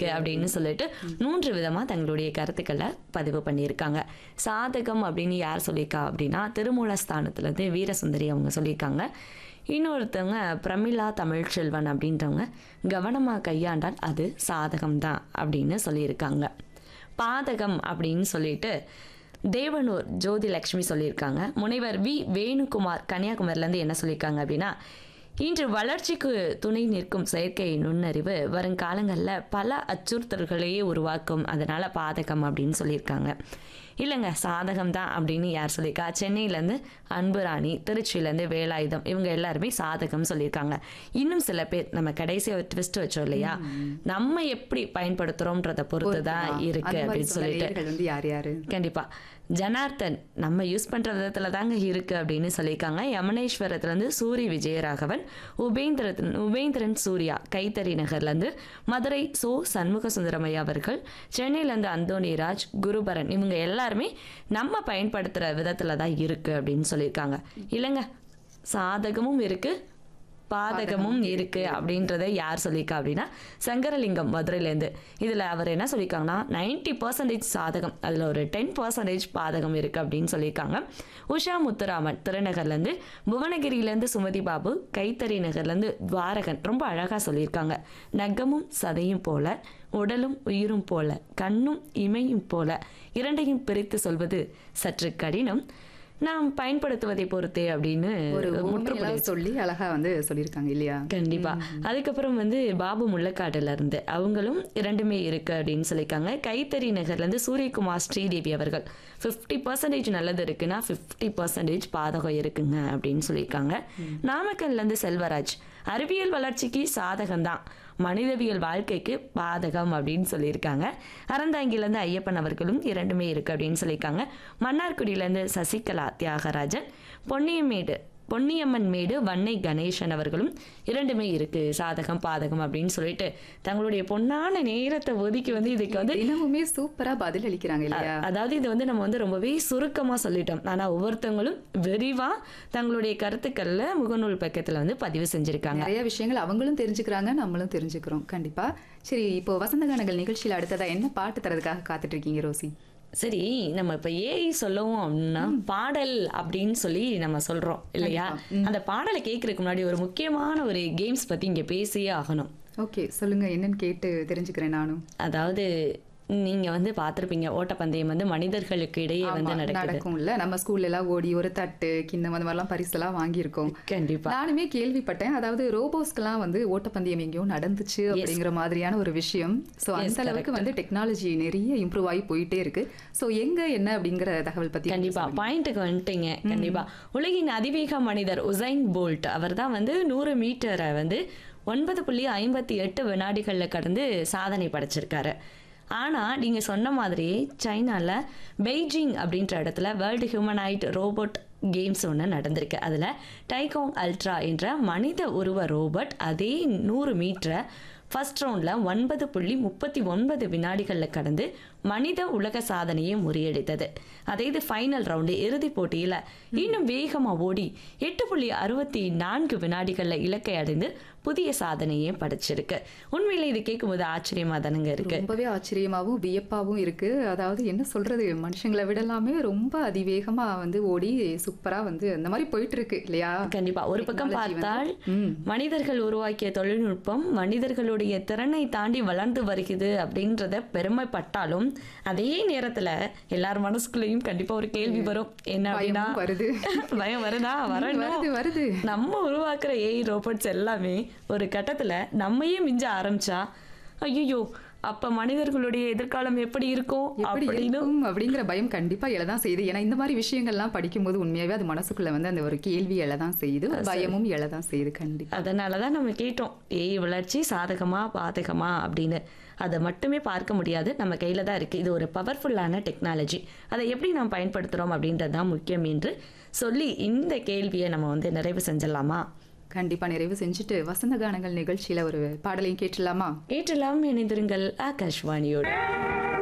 இருக்கு அப்படின்னு சொல்லிட்டு மூன்று விதமா தங்களுடைய கருத்துக்களை பதிவு பண்ணியிருக்காங்க சாதகம் அப்படின்னு யார் சொல்லியிருக்கா அப்படின்னா திருமூலஸ்தானத்துல இருந்து வீரசுந்தரி அவங்க சொல்லியிருக்காங்க இன்னொருத்தவங்க பிரமிளா தமிழ்ச்செல்வன் அப்படின்றவங்க கவனமாக கையாண்டால் அது சாதகம்தான் அப்படின்னு சொல்லியிருக்காங்க பாதகம் அப்படின்னு சொல்லிட்டு தேவனூர் ஜோதி லக்ஷ்மி சொல்லியிருக்காங்க முனைவர் வி வேணுகுமார் கன்னியாகுமரியிலேருந்து என்ன சொல்லியிருக்காங்க அப்படின்னா இன்று வளர்ச்சிக்கு துணை நிற்கும் செயற்கை நுண்ணறிவு வருங்காலங்களில் பல அச்சுறுத்தல்களையே உருவாக்கும் அதனால பாதகம் அப்படின்னு சொல்லியிருக்காங்க இல்லைங்க சாதகம் தான் அப்படின்னு யார் சொல்லியிருக்கா சென்னையிலேருந்து அன்புராணி திருச்சியிலேருந்து வேலாயுதம் இவங்க எல்லாருமே சாதகம் சொல்லியிருக்காங்க இன்னும் சில பேர் நம்ம கடைசியாக ஒரு ட்விஸ்ட் வச்சோம் இல்லையா நம்ம எப்படி பயன்படுத்துகிறோன்றதை பொறுத்து தான் இருக்கு அந்த மாதிரி அப்படின்னு சொன்ன சொல்லிட்டு நேயர்கள் வந்து யார் யாரு கண்டிப்பா ஜனார்த்தன் நம்ம யூஸ் பண்ற விதத்துல தாங்க இருக்கு அப்படின்னு சொல்லியிருக்காங்க யமனேஸ்வரத்துல இருந்து சூரி விஜயராகவன் உபேந்திரன் உபேந்திரன் சூர்யா கைத்தறி நகர்ல இருந்து மதுரை சோ சண்முக சுந்தரமையா அவர்கள் சென்னையில இருந்து அந்தோணிராஜ் குருபரன் இவங்க எல்லாருமே நம்ம பயன்படுத்துற விதத்துல தான் இருக்கு அப்படின்னு சொல்லியிருக்காங்க இல்லைங்க சாதகமும் இருக்கு பாதகமும் இருக்கு அப்படின்றத யார் சொல்லியிருக்கா அப்படின்னா சங்கரலிங்கம் மதுரையிலேருந்து இதில் அவர் என்ன சொல்லியிருக்காங்கன்னா நைன்டி பர்சன்டேஜ் சாதகம் அதில் ஒரு டென் பர்சன்டேஜ் பாதகம் இருக்கு அப்படின்னு சொல்லியிருக்காங்க உஷா முத்துராமன் திருநகர்லேருந்து புவனகிரியிலேருந்து சுமதி பாபு கைத்தறி நகர்லேருந்து துவாரகன் ரொம்ப அழகாக சொல்லியிருக்காங்க நகமும் சதையும் போல உடலும் உயிரும் போல கண்ணும் இமையும் போல இரண்டையும் பிரித்து சொல்வது சற்று கடினம் நாம் பயன்படுத்துவதை பொறுத்தே அப்படின்னு ஒரு முற்றுப்புள்ளி உண்மையெல்லாம் சொல்லி அழகா வந்து சொல்லியிருக்காங்க இல்லையா கண்டிப்பா அதுக்கப்புறம் வந்து பாபு முள்ளக்காடுல இருந்து அவங்களும் இரண்டுமே இருக்கு அப்படின்னு சொல்லியிருக்காங்க கைத்தறி நகர்ல இருந்து சூரியகுமார் ஸ்ரீதேவி அவர்கள் ஃபிஃப்டி பர்சன்டேஜ் நல்லது இருக்குன்னா ஃபிஃப்டி பர்சன்டேஜ் பாதகம் இருக்குங்க அப்படின்னு சொல்லியிருக்காங்க நாமக்கல்ல இருந்து செல்வராஜ் அறிவியல் வளர்ச்சிக்கு சாதகம் தான் மனிதவியல் வாழ்க்கைக்கு பாதகம் அப்படின்னு சொல்லியிருக்காங்க அறந்தாங்கிலேருந்து ஐயப்பன் அவர்களும் இரண்டுமே இருக்கு அப்படின்னு சொல்லியிருக்காங்க மன்னார்குடியிலேருந்து சசிகலா தியாகராஜன் பொன்னியமேடு பொன்னியம்மன் மேடு வன்னை கணேசன் அவர்களும் இரண்டுமே இருக்கு சாதகம் பாதகம் அப்படின்னு சொல்லிட்டு தங்களுடைய பொன்னான நேரத்தை ஒதுக்கி வந்து இதுக்கு வந்து தினமுமே சூப்பரா பதில் அளிக்கிறாங்க இல்லையா அதாவது இது வந்து நம்ம வந்து ரொம்பவே சுருக்கமா சொல்லிட்டோம் ஆனா ஒவ்வொருத்தவங்களும் விரிவா தங்களுடைய கருத்துக்கள்ல முகநூல் பக்கத்துல வந்து பதிவு செஞ்சிருக்காங்க நிறைய விஷயங்கள் அவங்களும் தெரிஞ்சுக்கிறாங்க நம்மளும் தெரிஞ்சுக்கிறோம் கண்டிப்பா சரி இப்போ வசந்த கானங்கள் நிகழ்ச்சியில அடுத்ததா என்ன பாட்டு தரதுக்காக காத்துட்டு இருக்கீங்க ரோசி சரி நம்ம இப்ப ஏஐ சொல்லவும் அப்படின்னா பாடல் அப்படின்னு சொல்லி நம்ம சொல்றோம் இல்லையா அந்த பாடலை கேட்கறதுக்கு முன்னாடி ஒரு முக்கியமான ஒரு கேம்ஸ் பத்தி இங்க பேசியே ஆகணும் ஓகே சொல்லுங்க என்னன்னு கேட்டு தெரிஞ்சுக்கிறேன் நானும் அதாவது நீங்க வந்து பார்த்திருப்பீங்க ஓட்டப்பந்தயம் வந்து மனிதர்களுக்கு இடையே வந்து ஆமா, நடக்குது நடக்கும்ல நம்ம ஸ்கூல்ல எல்லாம் ஓடி ஒரு தட்டு கிண்ணம் அந்த மாதிரிலாம் பரிசெல்லாம் வாங்கியிருக்கோம் கண்டிப்பா நானுமே கேள்விப்பட்டேன் அதாவது ரோபோஸ்க்கெல்லாம் வந்து ஓட்டப்பந்தயம் எங்கேயோ நடந்துச்சு அப்படிங்கிற மாதிரியான ஒரு விஷயம் சோ அந்த அளவுக்கு வந்து டெக்னாலஜி நிறைய இம்ப்ரூவ் ஆகி போயிட்டே இருக்கு சோ எங்க என்ன அப்படிங்கிற தகவல் பத்தி கண்டிப்பா பாயிண்ட்டுக்கு வந்துட்டீங்க கண்டிப்பா உலகின் அதிவேக மனிதர் உசைன் போல்ட் அவர் தான் வந்து நூறு மீட்டரை வந்து ஒன்பது புள்ளி ஐம்பத்தி எட்டு வினாடிகள்ல கடந்து சாதனை படைச்சிருக்காரு ஆனா நீங்க சொன்ன மாதிரி சைனால பெய்ஜிங் அப்படின்ற இடத்துல வேர்ல்டு ஹியூமனைட் ரோபோட் கேம்ஸ் ஒன்று நடந்திருக்கு அதில் டைகாங் அல்ட்ரா என்ற மனித உருவ ரோபோட் அதே நூறு மீட்டரை ஃபர்ஸ்ட் ரவுண்டில் ஒன்பது புள்ளி முப்பத்தி ஒன்பது வினாடிகளில் கடந்து மனித உலக சாதனையை முறியடித்தது அதே இது ஃபைனல் ரவுண்டு இறுதிப் போட்டியில் இன்னும் வேகமாக ஓடி எட்டு புள்ளி அறுபத்தி நான்கு வினாடிகளில் இலக்கை அடைந்து புதிய சாதனையை படைச்சிருக்கு உண்மையில இது கேட்கும்போது ஆச்சரியமா தானுங்க இருக்கு ரொம்பவே ஆச்சரியமாவும் வியப்பாவும் இருக்கு அதாவது என்ன சொல்றது மனுஷங்களை விடலாமே ரொம்ப அதிவேகமா வந்து ஓடி சூப்பரா வந்து அந்த மாதிரி போயிட்டு இருக்கு இல்லையா கண்டிப்பா ஒரு பக்கம் Technology வந்து- பார்த்தால் ம். மனிதர்கள் உருவாக்கிய தொழில்நுட்பம் மனிதர்களுடைய திறனை தாண்டி வளர்ந்து வருகிறது அப்படின்றத பெருமைப்பட்டாலும் அதே நேரத்துல எல்லார் மனசுக்குள்ளேயும் கண்டிப்பா ஒரு கேள்வி வரும் என்ன அப்படின்னா பயமும் வருது. பயம் வருதா வரணும் வருது வருது நம்ம உருவாக்குற ஏஐ ரோபோட்ஸ் எல்லாமே ஒரு கட்டத்துல நம்மையே மிஞ்ச ஆரம்பிச்சா ஐயோ அப்ப மனிதர்களுடைய எதிர்காலம் எப்படி இருக்கும் எப்படி அப்படின்னு இருக்கும் அப்படிங்கிற பயம் கண்டிப்பா எழதான் செய்யுது ஏன்னா இந்த மாதிரி விஷயங்கள்லாம் படிக்கும்போது உண்மையாவே அது மனசுக்குள்ள வந்து அந்த ஒரு கேள்வி எழதான் செய்யுது பயமும் எழதான் செய்யுது கண்டிப்பா அதனால தான் நம்ம கேட்டோம் ஏய் வளர்ச்சி சாதகமா பாதகமா அப்படின்னு அதை மட்டுமே பார்க்க முடியாது நம்ம கையில் தான் இருக்குது இது ஒரு பவர்ஃபுல்லான டெக்னாலஜி அதை எப்படி நாம் பயன்படுத்துகிறோம் அப்படின்றது தான் முக்கியம் என்று சொல்லி இந்த கேள்வியை நம்ம வந்து நிறைவு செஞ்சிடலாமா கண்டிப்பா நிறைவு செஞ்சுட்டு வசந்த கானங்கள் நிகழ்ச்சியில ஒரு பாடலையும் கேட்டுடலாமா ஏற்றலாம் இணைந்திருங்கள் ஆகாஷ்வாணியோடு